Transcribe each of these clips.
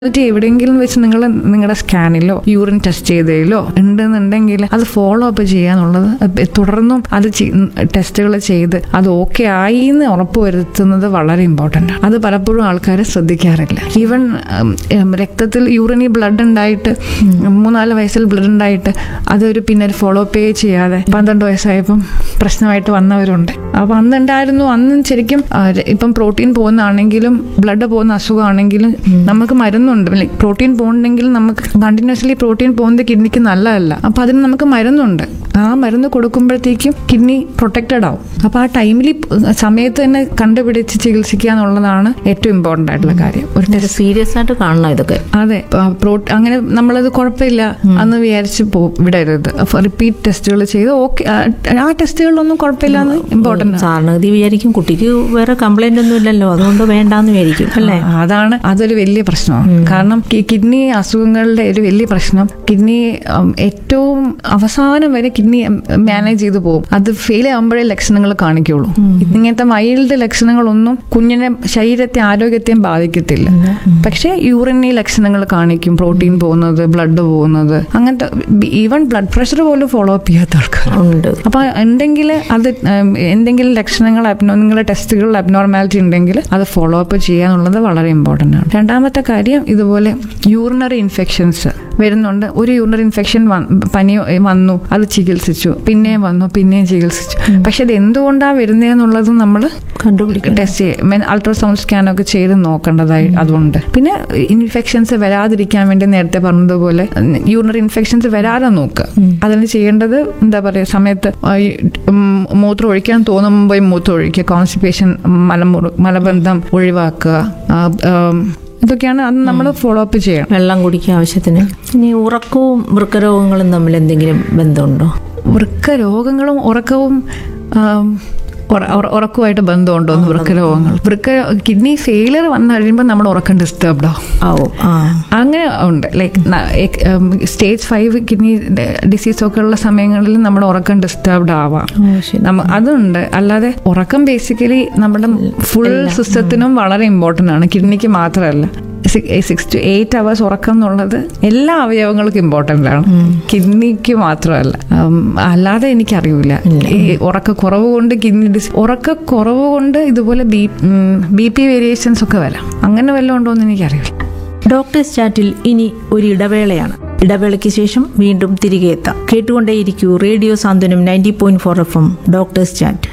എന്നിട്ട് എവിടെയെങ്കിലും വെച്ച് നിങ്ങൾ നിങ്ങളുടെ സ്കാനിലോ യൂറിൻ ടെസ്റ്റ് ചെയ്തതിലോ ഉണ്ടെന്നുണ്ടെങ്കിൽ അത് ഫോളോ അപ്പ് ചെയ്യാന്നുള്ളത് അത് തുടർന്നും അത് ടെസ്റ്റുകൾ ചെയ്ത് അത് ഓക്കെ ആയി എന്ന് ഉറപ്പ് വരുത്തുന്നത് വളരെ ഇമ്പോർട്ടൻ്റ് ആണ് അത് പലപ്പോഴും ആൾക്കാർ ശ്രദ്ധിക്കാറില്ല ഈവൻ രക്തത്തിൽ യൂറിനി ബ്ലഡ് ഉണ്ടായിട്ട് മൂന്നാല് വയസ്സിൽ ബ്ലഡ് ഉണ്ടായിട്ട് അതൊരു പിന്നെ ഒരു ഫോളോ അപ്പ് ചെയ്യാതെ പന്ത്രണ്ട് വയസ്സായപ്പം പ്രശ്നമായിട്ട് വന്നവരുണ്ട് അപ്പോൾ അന്നുണ്ടായിരുന്നു അന്ന് ശരിക്കും ആ, ഇപ്പം പ്രോട്ടീൻ പോകുന്നതാണെങ്കിലും ബ്ലഡ് പോകുന്ന അസുഖമാണെങ്കിലും നമുക്ക് മരുന്നുണ്ട് ലൈക്ക് പ്രോട്ടീൻ പോകുന്നുണ്ടെങ്കിൽ നമുക്ക് കണ്ടിന്യൂസ്ലി പ്രോട്ടീൻ പോകുന്നത് കിഡ്നിക്ക് നല്ലതല്ല അപ്പൊ അതിന് നമുക്ക് മരുന്നുണ്ട് ആ മരുന്ന് കൊടുക്കുമ്പോഴത്തേക്കും കിഡ്നി പ്രൊട്ടക്റ്റഡ് ആവും അപ്പൊ ആ ടൈമിൽ സമയത്ത് തന്നെ കണ്ടുപിടിച്ച് ചികിത്സിക്കുക എന്നുള്ളതാണ് ഏറ്റവും ഇമ്പോർട്ടൻ്റ് ആയിട്ടുള്ള കാര്യം ഒരു ഒരു സീരിയസ് ആയിട്ട് കാണണം ഇതൊക്കെ അതെ ആ, പ്രോ- അങ്ങനെ നമ്മളത് കുഴപ്പമില്ല എന്ന് വിചാരിച്ച് പോ വിടരുത് റിപ്പീറ്റ് ടെസ്റ്റുകൾ ചെയ്ത് ഓക്കെ ആ ടെസ്റ്റുകളിലൊന്നും കുഴപ്പമില്ല എന്ന് ഇമ്പോർട്ടൻ്റ് സാധാരണഗതി വിചാരിക്കും കുട്ടിക്ക് വേറെ കംപ്ലൈന്റ് ഒന്നും ഇല്ലല്ലോ അതുകൊണ്ട് വേണ്ടാന്ന് വിചാരിക്കും അല്ലേ അതാണ് അതൊരു വലിയ പ്രശ്നമാണ് കാരണം കി- കിഡ്നി അസുഖങ്ങളുടെ ഒരു വലിയ പ്രശ്നം കിഡ്നി ഉം, ഏറ്റവും അവസാനം വരെ കിഡ്നി മാനേജ് ചെയ്തു പോകും അത് ഫെയിൽ ആകുമ്പോഴേ ലക്ഷണങ്ങൾ കാണിക്കുള്ളൂ ഇങ്ങനത്തെ മൈൽഡ് ലക്ഷണങ്ങളൊന്നും കുഞ്ഞിനെ ശരീരത്തെ ആരോഗ്യത്തെയും ബാധിക്കത്തില്ല പക്ഷേ യൂറിനി ലക്ഷണങ്ങൾ കാണിക്കും പ്രോട്ടീൻ പോകുന്നത് ബ്ലഡ് പോകുന്നത് അങ്ങനത്തെ ഈവൻ ബ്ലഡ് പ്രഷർ പോലും ഫോളോ അപ്പ് ചെയ്യാത്ത ആൾക്കാർ ഉണ്ട് അപ്പൊ ഉണ്ടെങ്കിൽ അത് ഉം, എന്തെങ്കിലും ലക്ഷണങ്ങൾ അബ്നോ നിങ്ങളുടെ ടെസ്റ്റുകളിൽ അബ്നോർമാലിറ്റി ഉണ്ടെങ്കിൽ അത് ഫോളോ അപ്പ് ചെയ്യാന്നുള്ളത് വളരെ ഇമ്പോർട്ടൻ്റ് ആണ് രണ്ടാമത്തെ കാര്യം ഇതുപോലെ യൂറിനറി ഇൻഫെക്ഷൻസ് വരുന്നുണ്ട് ഒരു യൂറിനറി ഇൻഫെക്ഷൻ പനി വന്നു അത് ചികിത്സിച്ചു പിന്നെയും വന്നു പിന്നെയും ചികിത്സിച്ചു പക്ഷെ അത് എന്തുകൊണ്ടാണ് വരുന്നതെന്നുള്ളത് നമ്മൾ കണ്ടുപിടിക്കണം ടെസ്റ്റ് ചെയ്യും അൾട്രാസൗണ്ട് സ്കാൻ ഒക്കെ ചെയ്ത് നോക്കേണ്ടതായി അതുകൊണ്ട് പിന്നെ ഇൻഫെക്ഷൻസ് വരാതിരിക്കാൻ വേണ്ടി നേരത്തെ പറഞ്ഞതുപോലെ യൂറിനറി ഇൻഫെക്ഷൻസ് വരാതെ നോക്കുക അതിന് ചെയ്യേണ്ടത് എന്താ പറയുക സമയത്ത് ആ ഈ, ഉം, മൂത്രം ഒഴിക്കാൻ തോന്നുമ്പോൾ പോയി മൂത്രം ഒഴിക്കുക കോൺസ്റ്റിപ്പേഷൻ മലമുറ മലബന്ധം ഒഴിവാക്കുക ആ, ആം, ഇതൊക്കെയാണ് അത് നമ്മൾ ഫോളോ അപ്പ് ചെയ്യണം വെള്ളം കുടിക്കാൻ ആവശ്യത്തിന് ഇനി ഉറക്കവും വൃക്കരോഗങ്ങളും തമ്മിൽ എന്തെങ്കിലും ബന്ധമുണ്ടോ വൃക്ക രോഗങ്ങളും ഉറക്കവും ആം, ഉറ- ഉറ- ഉറക്കവുമായിട്ട് ബന്ധമുണ്ടോ എന്ന് വൃക്ക രോഗങ്ങൾ വൃക്ക കിഡ്നി ഫെയിലിയർ വന്നു കഴിയുമ്പോൾ നമ്മുടെ ഉറക്കം ഡിസ്റ്റർബ്ഡ് ആവും ആവും ആ അങ്ങനെ ഉണ്ട് like stage five kidney disease ഒക്കെ ഉള്ള സമയങ്ങളിൽ നമ്മുടെ ഉറക്കം ഡിസ്റ്റർബ്ഡ് ആവാം ഓ, ശരി. നമ്മ അതുണ്ട് അല്ലാതെ ഉറക്കം ബേസിക്കലി നമ്മുടെ ഫുൾ സിസ്റ്റത്തിനും വളരെ ഇമ്പോർട്ടൻ്റ് ആണ് കിഡ്നിക്ക് മാത്രമല്ല സിക്സ് ടു എയ്റ്റ് അവേഴ്സ് ഉറക്കം എന്നുള്ളത് എല്ലാ അവയവങ്ങൾക്കും ഇമ്പോർട്ടൻ്റ് ആണ് കിഡ്നിക്ക് മാത്രമല്ല ഉം, അല്ലാതെ എനിക്കറിയില്ല ഈ ഉറക്കക്കുറവ് കൊണ്ട് കിഡ്നി ഡിസ് ഉറക്കക്കുറവ് കൊണ്ട് ഇതുപോലെ ബി ബി പി വേരിയേഷൻസ് ഒക്കെ വരാം അങ്ങനെ വല്ലതും ഉണ്ടോ എന്ന് എനിക്കറിയില്ല ഡോക്ടേഴ്സ് ചാറ്റിൽ ഇനി ഒരു ഇടവേളയാണ് ഇടവേളയ്ക്ക് ശേഷം വീണ്ടും തിരികെ എത്താം കേട്ടുകൊണ്ടേയിരിക്കൂ radio Santhwanam ninety point four F M doctors chat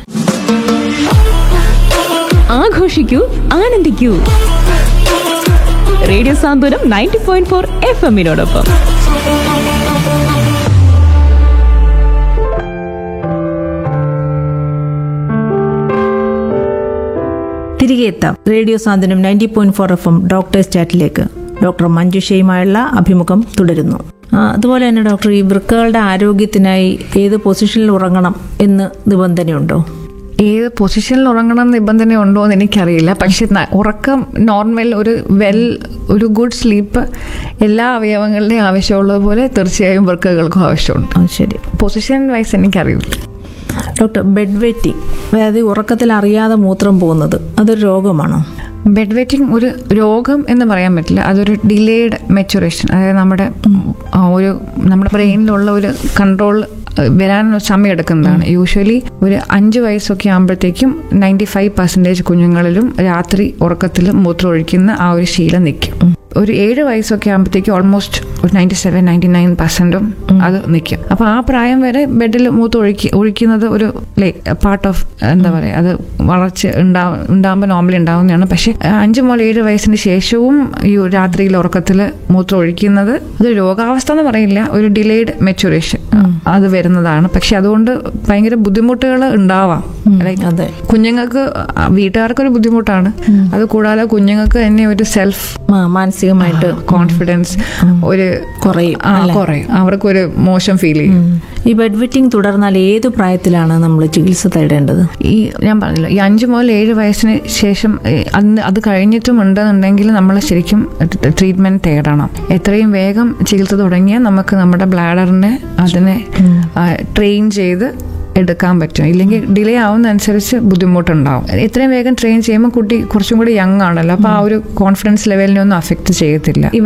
ആഘോഷിക്കൂ ആനന്ദിക്കൂ radio Santhwanam ninety point four F എമ്മിനോടൊപ്പം തിരികെ എത്താം radio Santhwanam ninety point four F M doctors ചാറ്റിലേക്ക് ഡോക്ടർ മഞ്ജുഷയുമായുള്ള അഭിമുഖം തുടരുന്നു ആ, അതുപോലെ തന്നെ ഡോക്ടർ ഈ വൃക്കകളുടെ ആരോഗ്യത്തിനായി ഏത് പൊസിഷനിൽ ഉറങ്ങണം എന്ന് നിബന്ധനയുണ്ടോ ഏത് പൊസിഷനിൽ ഉറങ്ങണം എന്ന് നിബന്ധന ഉണ്ടോ എന്ന് എനിക്കറിയില്ല പക്ഷെ ന- ഉറക്കം നോർമൽ ഒരു വെൽ ഒരു ഗുഡ് സ്ലീപ്പ് എല്ലാ അവയവങ്ങളുടെയും ആവശ്യമുള്ളത് പോലെ തീർച്ചയായും വൃക്കകൾക്കും ആവശ്യമുണ്ട് ആ, ശരി പൊസിഷൻ വൈസ് എനിക്കറിയില്ല ഡോക്ടർ ബെഡ് വെറ്റിംഗ് അതായത് ഉറക്കത്തിൽ അറിയാതെ മൂത്രം പോകുന്നത് അതൊരു രോഗമാണോ ബെഡ് വെറ്റിംഗ് ഒരു രോഗം എന്ന് പറയാൻ പറ്റില്ല അതൊരു ഡിലേഡ് മെച്ചുറേഷൻ അതായത് നമ്മുടെ ആ, ഒരു നമ്മുടെ ബ്രെയിനിലുള്ള ഒരു കൺട്രോൾ വരാൻ സമയം എടുക്കുന്നതാണ് യൂഷ്വലി ഒരു അഞ്ച് വയസ്സൊക്കെ ആകുമ്പോഴത്തേക്കും നയൻറ്റി ഫൈവ് പെർസെൻറ്റേജ് കുഞ്ഞുങ്ങളിലും രാത്രി ഉറക്കത്തിൽ മൂത്രം ഒഴിക്കുന്ന ആ ഒരു ശീലം നിൽക്കും ഒരു ഏഴ് വയസ്സൊക്കെ ആകുമ്പോഴത്തേക്കും ഓൾമോസ്റ്റ് ഒരു നയൻറ്റി സെവൻ നയൻറ്റി നയൻ പെർസെൻറ്റും അത് നിൽക്കും അപ്പോൾ ആ പ്രായം വരെ ബെഡിൽ മൂത്ത് ഒഴിക്കി ഒഴിക്കുന്നത് ഒരു ലൈക്ക് പാർട്ട് ഓഫ് എന്താ പറയുക അത് വളർച്ച ഉണ്ടാവും ഉണ്ടാകുമ്പോൾ നോർമലി ഉണ്ടാവുന്നതാണ് പക്ഷേ ആ, അഞ്ച് മുതൽ ഏഴ് വയസ്സിന് ശേഷവും ഈ ഒരു രാത്രിയിൽ ഉറക്കത്തിൽ മൂത്രം ഒഴിക്കുന്നത് അത് രോഗാവസ്ഥ എന്ന് പറയില്ല ഒരു ഡിലേഡ് മെച്ചുറേഷൻ അത് വരുന്നതാണ് പക്ഷെ അതുകൊണ്ട് ഭയങ്കര ബുദ്ധിമുട്ടുകൾ ഉണ്ടാവാം Like, അതെ കുഞ്ഞുങ്ങൾക്ക് ആ, വീട്ടുകാർക്കൊരു ബുദ്ധിമുട്ടാണ് അത് കൂടാതെ കുഞ്ഞുങ്ങൾക്ക് തന്നെ ഒരു സെൽഫ് ആ, മാനസികമായിട്ട് കോൺഫിഡൻസ് ഒരു കുറയും ആ കുറയും അവർക്കൊരു മോശം ഫീൽ ചെയ്യും ഈ ബെഡ് വെറ്റിംഗ് തുടർന്നാൽ ഏത് പ്രായത്തിലാണ് നമ്മൾ ചികിത്സ തേടേണ്ടത് ഈ ഞാൻ പറഞ്ഞില്ല ഈ അഞ്ച് മുതൽ ഏഴ് വയസ്സിന് ശേഷം ഏ, അന്ന് അത് കഴിഞ്ഞിട്ടും ഉണ്ടെന്നുണ്ടെങ്കിൽ നമ്മൾ ശരിക്കും ട്രീറ്റ്മെന്റ് തേടണം എത്രയും വേഗം ചികിത്സ തുടങ്ങിയാൽ നമുക്ക് നമ്മുടെ ബ്ലാഡറിനെ അതിനെ ട്രെയിൻ ചെയ്ത് എടുക്കാൻ പറ്റും ഇല്ലെങ്കിൽ ഡിലേ ആവുന്നതനുസരിച്ച് ബുദ്ധിമുട്ടുണ്ടാവും എത്രയും വേഗം ട്രെയിൻ ചെയ്യുമ്പോൾ കുട്ടി കുറച്ചും കൂടി യങ് ആണല്ലോ അപ്പോൾ ആ ഒരു കോൺഫിഡൻസ് ലെവലിനെ ഒന്നും അഫക്റ്റ് ചെയ്യത്തില്ല ഈ